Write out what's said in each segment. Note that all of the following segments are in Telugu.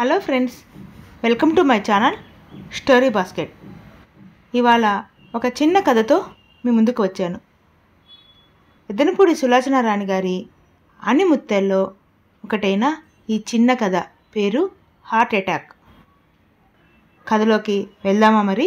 hello friends welcome to my channel story basket ఇవాళ ఒక చిన్న కథతో మీ ముందుకు వచ్చాను ఎద్దనపూడి సులోచన రాణి గారి అనిముత్తెల్లో ఒకటైన ఈ చిన్న కథ పేరు హార్ట్ అటాక్ కథలోకి వెళ్దామా మరి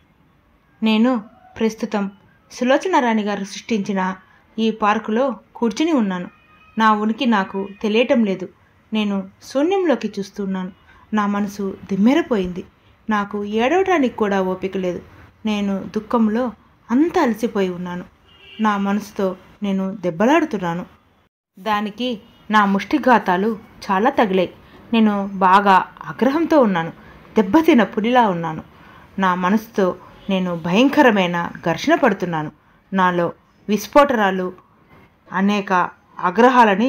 నేను ప్రస్తుతం సులోచన రాణి గారు సృష్టించిన ఈ పార్కులో కూర్చుని ఉన్నాను నా ఉనికి నాకు తెలియటం లేదు నేను శూన్యంలోకి చూస్తున్నాను నా మనసు దిమ్మెరపోయింది నాకు ఏడవటానికి కూడా ఓపిక లేదు నేను దుఃఖంలో అంత అలసిపోయి ఉన్నాను నా మనసుతో నేను దెబ్బలాడుతున్నాను దానికి నా ముష్టిఘాతాలు చాలా తగిలాయి నేను బాగా ఆగ్రహంతో ఉన్నాను దెబ్బతిన పులిలా ఉన్నాను నా మనసుతో నేను భయంకరమైన ఘర్షణ పడుతున్నాను నాలో విస్ఫోటనాలు అనేక ఆగ్రహాలని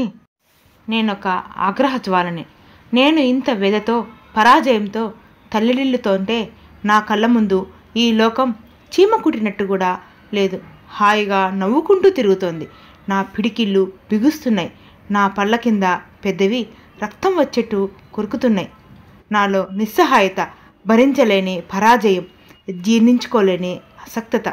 నేనొక ఆగ్రహ జ్వాలని నేను ఇంత వ్యధతో పరాజయంతో తల్లిడిల్లుతోంటే నా కళ్ళ ముందు ఈ లోకం చీమ కుట్టినట్టు కూడా లేదు హాయిగా నవ్వుకుంటూ తిరుగుతోంది నా పిడికిళ్ళు బిగుస్తున్నాయి నా పళ్ళ కింద పెద్దవి రక్తం వచ్చేట్టు కొరుకుతున్నాయి నాలో నిస్సహాయత భరించలేని పరాజయం జీర్ణించుకోలేని అసక్తత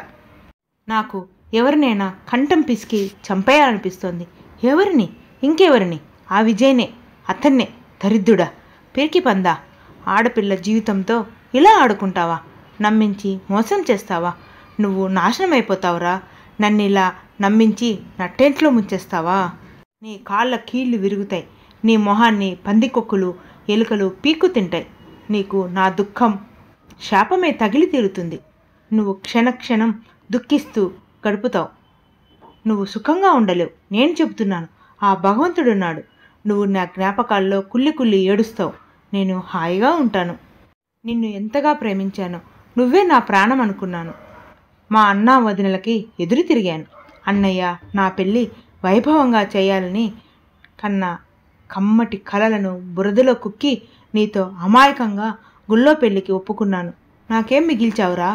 నాకు ఎవరినైనా కంఠం పిసికి చంపేయాలనిపిస్తోంది ఎవరిని ఇంకెవరిని ఆ విజయనే అతన్నే దరిద్రుడా పిరికి పందా ఆడపిల్ల జీవితంతో ఇలా ఆడుకుంటావా నమ్మించి మోసం చేస్తావా నువ్వు నాశనం అయిపోతావురా నన్ను ఇలా నమ్మించి నట్టేంట్లో ముంచేస్తావా నీ కాళ్ళ కీళ్ళు విరుగుతాయి నీ మొహాన్ని పందికొక్కులు ఎలుకలు పీక్కు తింటాయి నీకు నా దుఃఖం శాపమే తగిలి తీరుతుంది నువ్వు క్షణక్షణం దుఃఖిస్తూ గడుపుతావు నువ్వు సుఖంగా ఉండలేవు నేను చెబుతున్నాను ఆ భగవంతుడున్నాడు నువ్వు నా జ్ఞాపకాల్లో కుల్లి కుల్లి ఏడుస్తావు నేను హాయిగా ఉంటాను నిన్ను ఎంతగా ప్రేమించాను నువ్వే నా ప్రాణం అనుకున్నాను మా అన్న వదినలకి ఎదురు తిరిగాను అన్నయ్య నా పెళ్ళి వైభవంగా చేయాలని కన్నా కమ్మటి కలలను బురదలో కుక్కి నీతో అమాయకంగా గుళ్ళో పెళ్ళికి ఒప్పుకున్నాను నాకేం మిగిల్చావురా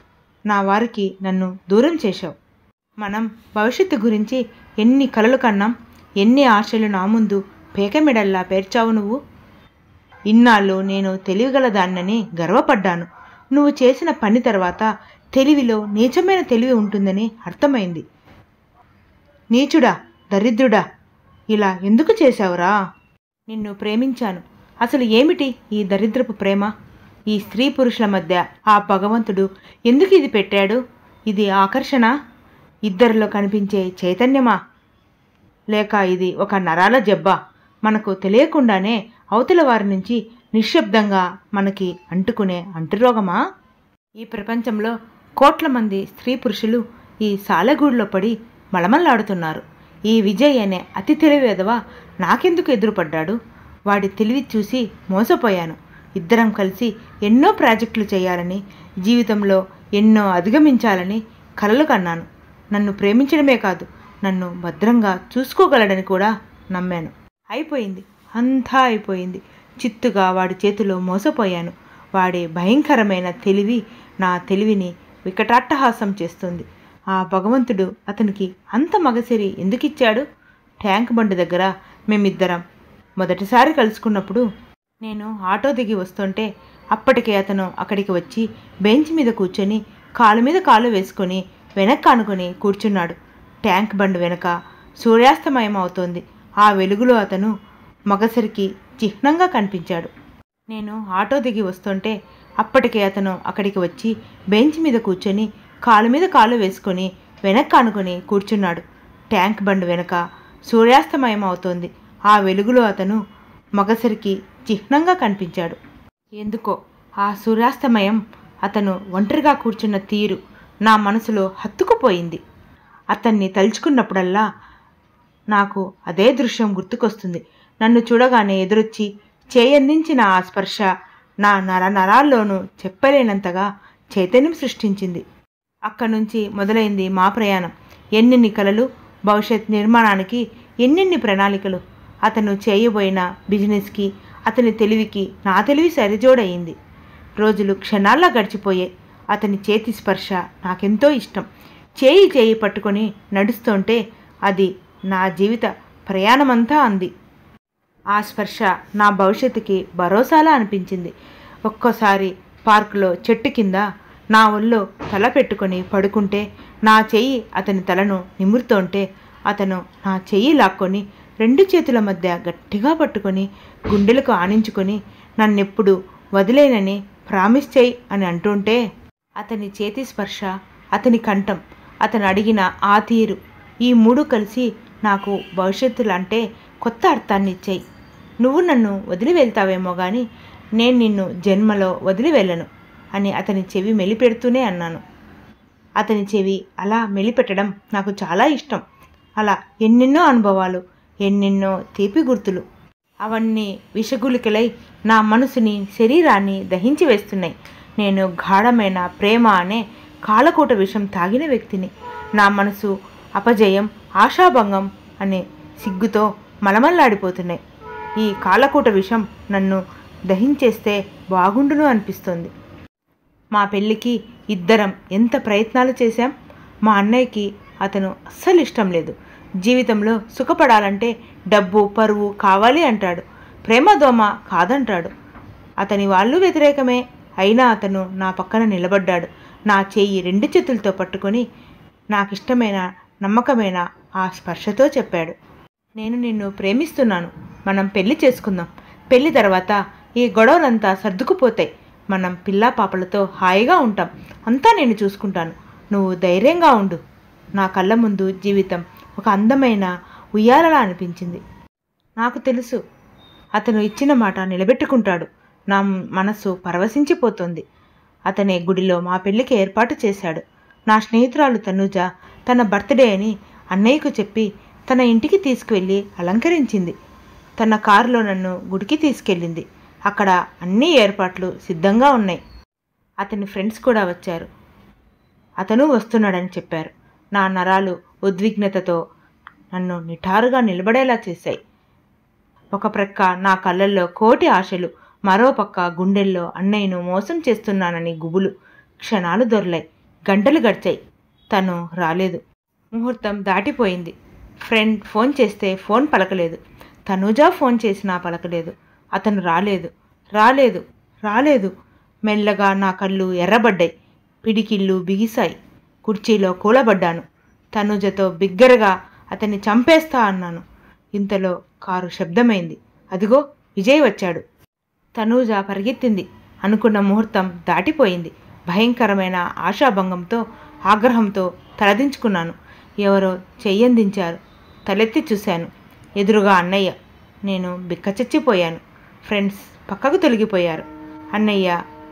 నా వారికి నన్ను దూరం చేశావు మనం భవిష్యత్తు గురించి ఎన్ని కలలు కన్నాం ఎన్ని ఆశలు నా ముందు పేకమెడల్లా పేర్చావు నువ్వు ఇన్నాళ్ళు నేను తెలివిగలదాన్నని గర్వపడ్డాను నువ్వు చేసిన పని తర్వాత తెలివిలో నీచమైన తెలివి ఉంటుందని అర్థమైంది నీచుడా దరిద్రుడా ఇలా ఎందుకు చేశావురా నిన్ను ప్రేమించాను అసలు ఏమిటి ఈ దరిద్రపు ప్రేమ ఈ స్త్రీ పురుషుల మధ్య ఆ భగవంతుడు ఎందుకు ఇది పెట్టాడు ఇది ఆకర్షణ ఇద్దరిలో కనిపించే చైతన్యమా లేక ఇది ఒక నరాల జబ్బా మనకు తెలియకుండానే అవతల వారి నుంచి నిశ్శబ్దంగా మనకి అంటుకునే అంటురోగమా ఈ ప్రపంచంలో కోట్ల మంది స్త్రీ పురుషులు ఈ సాలెగూడులో పడి మళమల్లాడుతున్నారు ఈ విజయ్ అనే అతి తెలివేదవ నాకెందుకు ఎదురుపడ్డాడు వాడి తెలివి చూసి మోసపోయాను ఇద్దరం కలిసి ఎన్నో ప్రాజెక్టులు చేయాలని జీవితంలో ఎన్నో అధిగమించాలని కలలు కన్నాను నన్ను ప్రేమించడమే కాదు నన్ను భద్రంగా చూసుకోగలడని కూడా నమ్మాను అయిపోయింది అంతా అయిపోయింది చిత్తుగా వాడి చేతిలో మోసపోయాను వాడి భయంకరమైన తెలివి నా తెలివిని వికటాట్టహాసం చేస్తుంది ఆ భగవంతుడు అతనికి అంత మగసిరి ఎందుకిచ్చాడు ట్యాంక్ బండి దగ్గర మేమిద్దరం మొదటిసారి కలుసుకున్నప్పుడు నేను ఆటో దిగి వస్తుంటే అప్పటికే అతను అక్కడికి వచ్చి బెంచ్ మీద కూర్చొని కాలు మీద కాలు వేసుకొని వెనక్కి ఆనుకొని కూర్చున్నాడు ట్యాంక్ బండ్ వెనక సూర్యాస్తమయం అవుతోంది ఆ వెలుగులో అతను మగసరికి చిహ్నంగా కనిపించాడు నేను ఆటో దిగి వస్తుంటే అప్పటికే అతను అక్కడికి వచ్చి బెంచ్ మీద కూర్చొని కాలు మీద కాలు వేసుకొని వెనక్కి ఆనుకొని కూర్చున్నాడు ట్యాంక్ బండ్ వెనక సూర్యాస్తమయం అవుతోంది ఆ వెలుగులో అతను మగసరికి చిహ్నంగా కనిపించాడు ఎందుకో ఆ సూర్యాస్తమయం అతను ఒంటరిగా కూర్చున్న తీరు నా మనసులో హత్తుకుపోయింది అతన్ని తలుచుకున్నప్పుడల్లా నాకు అదే దృశ్యం గుర్తుకొస్తుంది నన్ను చూడగానే ఎదురొచ్చి చేయందించిన ఆ స్పర్శ నా నర నరాల్లోనూ చెప్పలేనంతగా చైతన్యం సృష్టించింది అక్కడి నుంచి మొదలైంది మా ప్రయాణం ఎన్నెన్ని కలలు భవిష్యత్ నిర్మాణానికి ఎన్నెన్ని ప్రణాళికలు అతను చేయబోయిన బిజినెస్కి అతని తెలివికి నా తెలివి సరిజోడయింది రోజులు క్షణాల్లో గడిచిపోయాయి అతని చేతి స్పర్శ నాకెంతో ఇష్టం చేయి చేయి పట్టుకొని నడుస్తుంటే అది నా జీవిత ప్రయాణమంతా అంది ఆ స్పర్శ నా భవిష్యత్తుకి భరోసాలా అనిపించింది ఒక్కోసారి పార్కులో చెట్టు కింద నా ఒళ్ళో తల పెట్టుకొని పడుకుంటే నా చెయ్యి అతని తలను నిమురుతోంటే అతను నా చెయ్యి లాక్కొని రెండు చేతుల మధ్య గట్టిగా పట్టుకొని గుండెలకు ఆనించుకొని నన్నెప్పుడు వదిలేనని ప్రామిస్ చేయి అని అంటుంటే అతని చేతి స్పర్శ అతని కంఠం అతను అడిగిన ఆ తీరు ఈ మూడు కలిసి నాకు భవిష్యత్తులు అంటే కొత్త అర్థాన్ని ఇచ్చాయి నువ్వు నన్ను వదిలి వెళ్తావేమో కానీ నేను నిన్ను జన్మలో వదిలి వెళ్ళను అని అతని చెవి మెలిపెడుతూనే అన్నాను అతని చెవి అలా మెలిపెట్టడం నాకు చాలా ఇష్టం అలా ఎన్నెన్నో అనుభవాలు ఎన్నెన్నో తీపి గుర్తులు అవన్నీ విషగులికలై నా మనసుని శరీరాన్ని దహించి వేస్తున్నాయి నేను గాఢమైన ప్రేమ అనే కాలకూట విషం తాగిన వ్యక్తిని నా మనసు అపజయం ఆశాభంగం అనే సిగ్గుతో మలమల్లాడిపోతున్నాయి ఈ కాలకూట విషం నన్ను దహించేస్తే బాగుండును అనిపిస్తోంది మా పెళ్ళికి ఇద్దరం ఎంత ప్రయత్నాలు చేశాం మా అన్నయ్యకి అతను అస్సలు ఇష్టం లేదు జీవితంలో సుఖపడాలంటే డబ్బు పరువు కావాలి అంటాడు ప్రేమ దోమ కాదంటాడు అతని వాళ్ళు వ్యతిరేకమే అయినా అతను నా పక్కన నిలబడ్డాడు నా చేయి రెండు చేతులతో పట్టుకొని నాకిష్టమైన నమ్మకమైన ఆ స్పర్శతో చెప్పాడు నేను నిన్ను ప్రేమిస్తున్నాను మనం పెళ్లి చేసుకుందాం పెళ్లి తర్వాత ఈ గొడవలంతా సర్దుకుపోతాయి మనం పిల్లా పాపలతో హాయిగా ఉంటాం అంతా నేను చూసుకుంటాను నువ్వు ధైర్యంగా ఉండు నా కళ్ళ ముందు జీవితం ఒక అందమైన ఉయ్యాలలా అనిపించింది నాకు తెలుసు అతను ఇచ్చిన మాట నిలబెట్టుకుంటాడు నా మనసు పరవశించిపోతుంది అతనే గుడిలో మా పెళ్లికి ఏర్పాటు చేశాడు నా స్నేహితురాలు తనుజ తన బర్త్డే అని అన్నయ్యకు చెప్పి తన ఇంటికి తీసుకువెళ్ళి అలంకరించింది తన కారులో నన్ను గుడికి తీసుకెళ్ళింది అక్కడ అన్ని ఏర్పాట్లు సిద్ధంగా ఉన్నాయి అతని ఫ్రెండ్స్ కూడా వచ్చారు అతను వస్తున్నాడని చెప్పారు నా నరాలు ఉద్విగ్నతతో నన్ను నిఠారుగా నిలబడేలా చేశాయి ఒక ప్రక్క నా కళ్ళల్లో కోటి ఆశలు మరో పక్క గుండెల్లో అన్నయ్యను మోసం చేస్తున్నానని గుబులు క్షణాలు దొరలాయి గంటలు గడిచాయి తను రాలేదు ముహూర్తం దాటిపోయింది ఫ్రెండ్ ఫోన్ చేస్తే ఫోన్ పలకలేదు తనుజా ఫోన్ చేసినా పలకలేదు అతను రాలేదు రాలేదు రాలేదు మెల్లగా నా కళ్ళు ఎర్రబడ్డాయి పిడికిళ్ళు బిగిశాయి కుర్చీలో కూలబడ్డాను తనుజతో బిగ్గరగా అతన్ని చంపేస్తా అన్నాను ఇంతలో కారు శబ్దమైంది అదిగో విజయ్ వచ్చాడు తనూజ పరిగెత్తింది అనుకున్న ముహూర్తం దాటిపోయింది భయంకరమైన ఆశాభంగంతో ఆగ్రహంతో తలదించుకున్నాను ఎవరో చెయ్యందించారు తలెత్తి చూశాను ఎదురుగా అన్నయ్య నేను బిక్కచచ్చిపోయాను ఫ్రెండ్స్ పక్కకు తొలగిపోయారు అన్నయ్య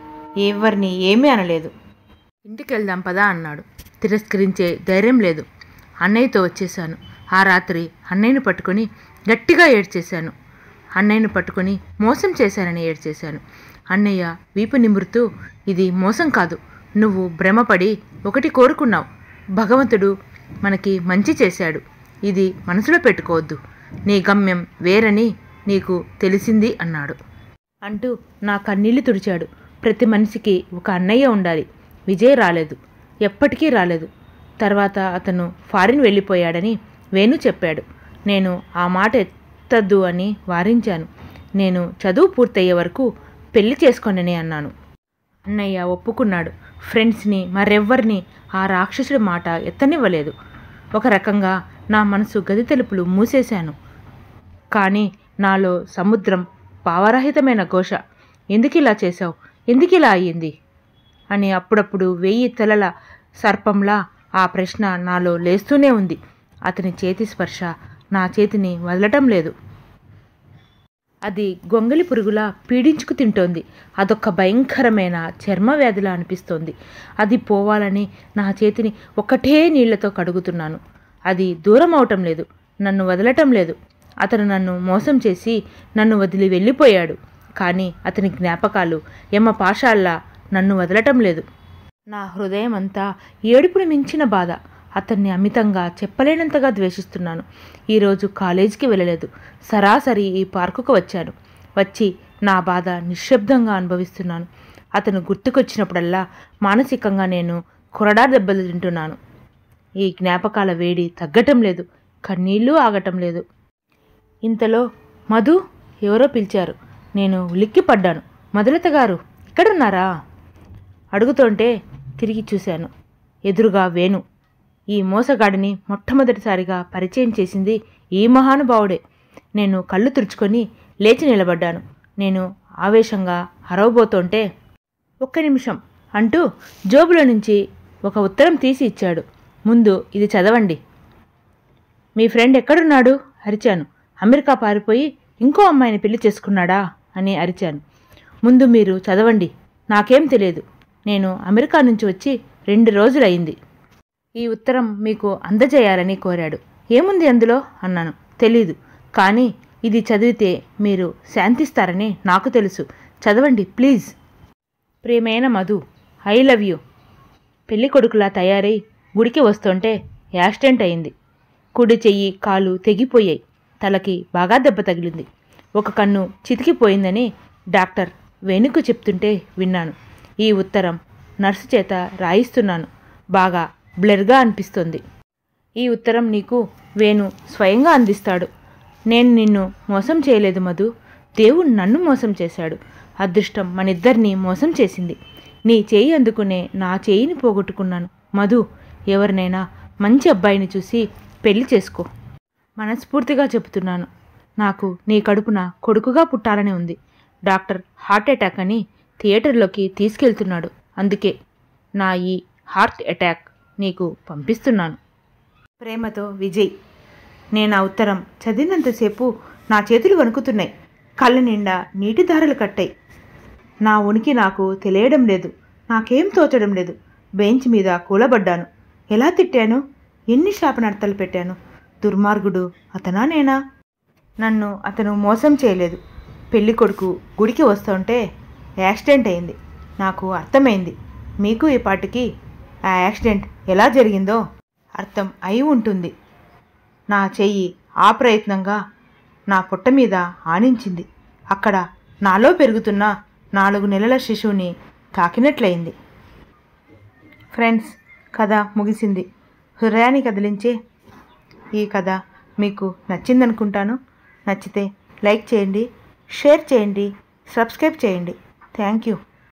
ఎవరిని ఏమీ అనలేదు ఇంటికి వెళ్దాం పదా అన్నాడు తిరస్కరించే ధైర్యం లేదు అన్నయ్యతో వచ్చేసాను ఆ రాత్రి అన్నయ్యను పట్టుకొని గట్టిగా ఏడ్చేశాను అన్నయ్యను పట్టుకొని మోసం చేశానని ఏడ్చేశాను అన్నయ్య వీపు నిమురుతూ ఇది మోసం కాదు నువ్వు భ్రమపడి ఒకటి కోరుకున్నావు భగవంతుడు మనకి మంచి చేశాడు ఇది మనసులో పెట్టుకోవద్దు నీ గమ్యం వేరని నీకు తెలిసింది అన్నాడు అంటూ నా కన్నీళ్లు తుడిచాడు ప్రతి మనిషికి ఒక అన్నయ్య ఉండాలి విజయ్ రాలేదు ఎప్పటికీ రాలేదు తర్వాత అతను ఫారిన్ వెళ్ళిపోయాడని వేణు చెప్పాడు నేను ఆ మాట ఎత్తద్దు అని వారించాను నేను చదువు పూర్తయ్యే వరకు పెళ్లి చేసుకోనని అన్నాను అన్నయ్య ఒప్పుకున్నాడు ఫ్రెండ్స్ని మరెవ్వరిని ఆ రాక్షసుడి మాట ఎత్తనివ్వలేదు ఒక రకంగా నా మనసు గది తలుపులు మూసేశాను కానీ నాలో సముద్రం భావరహితమైన ఘోష ఎందుకు ఇలా చేశావు ఎందుకు ఇలా అయ్యింది అని అప్పుడప్పుడు వెయ్యి తలల సర్పంలా ఆ ప్రశ్న నాలో లేస్తూనే ఉంది అతని చేతి స్పర్శ నా చేతిని వదలటం లేదు అది గొంగలి పురుగులా పీడించుకు తింటోంది అదొక భయంకరమైన చర్మ వ్యాధిలా అనిపిస్తోంది అది పోవాలని నా చేతిని ఒకటే నీళ్లతో కడుగుతున్నాను అది దూరం అవటం లేదు నన్ను వదలటం లేదు అతను నన్ను మోసం చేసి నన్ను వదిలి వెళ్ళిపోయాడు కానీ అతని జ్ఞాపకాలు యమ పాషాల్లా నన్ను వదలటం లేదు నా హృదయం అంతా ఏడుపును మించిన బాధ అతన్ని అమితంగా చెప్పలేనంతగా ద్వేషిస్తున్నాను ఈరోజు కాలేజీకి వెళ్ళలేదు సరాసరి ఈ పార్కుకు వచ్చాను వచ్చి నా బాధ నిశ్శబ్దంగా అనుభవిస్తున్నాను అతను గుర్తుకొచ్చినప్పుడల్లా మానసికంగా నేను కొరడా దెబ్బలు తింటున్నాను ఈ జ్ఞాపకాల వేడి తగ్గటం లేదు కన్నీళ్ళు ఆగటం లేదు ఇంతలో మధు ఎవరో పిలిచారు నేను ఉలిక్కి పడ్డాను మొదలత గారు ఇక్కడున్నారా అడుగుతుంటే తిరిగి చూశాను ఎదురుగా వేణు ఈ మోసగాడిని మొట్టమొదటిసారిగా పరిచయం చేసింది ఈ మహానుభావుడే నేను కళ్ళు తుడుచుకొని లేచి నిలబడ్డాను నేను ఆవేశంగా అరవబోతుంటే ఒక్క నిమిషం అంటూ జోబులో నుంచి ఒక ఉత్తరం తీసి ఇచ్చాడు ముందు ఇది చదవండి మీ ఫ్రెండ్ ఎక్కడున్నాడు అరిచాను అమెరికా పారిపోయి ఇంకో అమ్మాయిని పెళ్లి చేసుకున్నాడా అని అరిచాను ముందు మీరు చదవండి నాకేం తెలియదు నేను అమెరికా నుంచి వచ్చి రెండు రోజులయ్యింది ఈ ఉత్తరం మీకు అందజేయాలని కోరాడు ఏముంది అందులో అన్నాను తెలీదు కానీ ఇది చదివితే మీరు శాంతిస్తారని నాకు తెలుసు చదవండి ప్లీజ్ ప్రియమైన మధు ఐ లవ్ యూ పెళ్లి కొడుకులా తయారై గుడికి వస్తుంటే యాక్సిడెంట్ అయింది కుడి చెయ్యి కాలు తెగిపోయాయి తలకి బాగా దెబ్బ తగిలింది ఒక కన్ను చితికిపోయిందని డాక్టర్ వెనుక చెప్తుంటే విన్నాను ఈ ఉత్తరం నర్సు చేత రాయిస్తున్నాను బాగా బ్లర్గా అనిపిస్తుంది ఈ ఉత్తరం నీకు వేణు స్వయంగా అందిస్తాడు నేను నిన్ను మోసం చేయలేదు మధు దేవుడు నన్ను మోసం చేశాడు అదృష్టం మనిద్దరినీ మోసం చేసింది నీ చేయి అందుకునే నా చేయిని పోగొట్టుకున్నాను మధు ఎవరినైనా మంచి అబ్బాయిని చూసి పెళ్లి చేసుకో మనస్ఫూర్తిగా చెబుతున్నాను నాకు నీ కడుపున కొడుకుగా పుట్టాలని ఉంది డాక్టర్ హార్ట్ అటాక్ అని థియేటర్లోకి తీసుకెళ్తున్నాడు అందుకే నా ఈ హార్ట్ అటాక్ నీకు పంపిస్తున్నాను ప్రేమతో విజయ్ నేను ఆ ఉత్తరం చదివినంతసేపు నా చేతులు వణుకుతున్నాయి కళ్ళ నిండా నీటి దారులు కట్టాయి నా ఉనికి నాకు తెలియడం లేదు నాకేం తోచడం లేదు బెంచ్ మీద కూలబడ్డాను ఎలా తిట్టాను ఎన్ని శాపనార్థాలు పెట్టాను దుర్మార్గుడు అతనా నేనా నన్ను అతను మోసం చేయలేదు పెళ్లి కొడుకు గుడికి వస్తుంటే యాక్సిడెంట్ అయింది నాకు అర్థమైంది మీకు ఈ పాటికి ఆ యాక్సిడెంట్ ఎలా జరిగిందో అర్థం అయి ఉంటుంది నా చెయ్యి ఆ ప్రయత్నంగా నా పొట్ట మీద ఆనించింది అక్కడ నాలో పెరుగుతున్న నాలుగు నెలల శిశువుని తాకినట్లయింది ఫ్రెండ్స్ కథ ముగిసింది హృదయాన్ని కదిలించే ఈ కథ మీకు నచ్చిందనుకుంటాను నచ్చితే లైక్ చేయండి షేర్ చేయండి సబ్స్క్రైబ్ చేయండి థ్యాంక్ యూ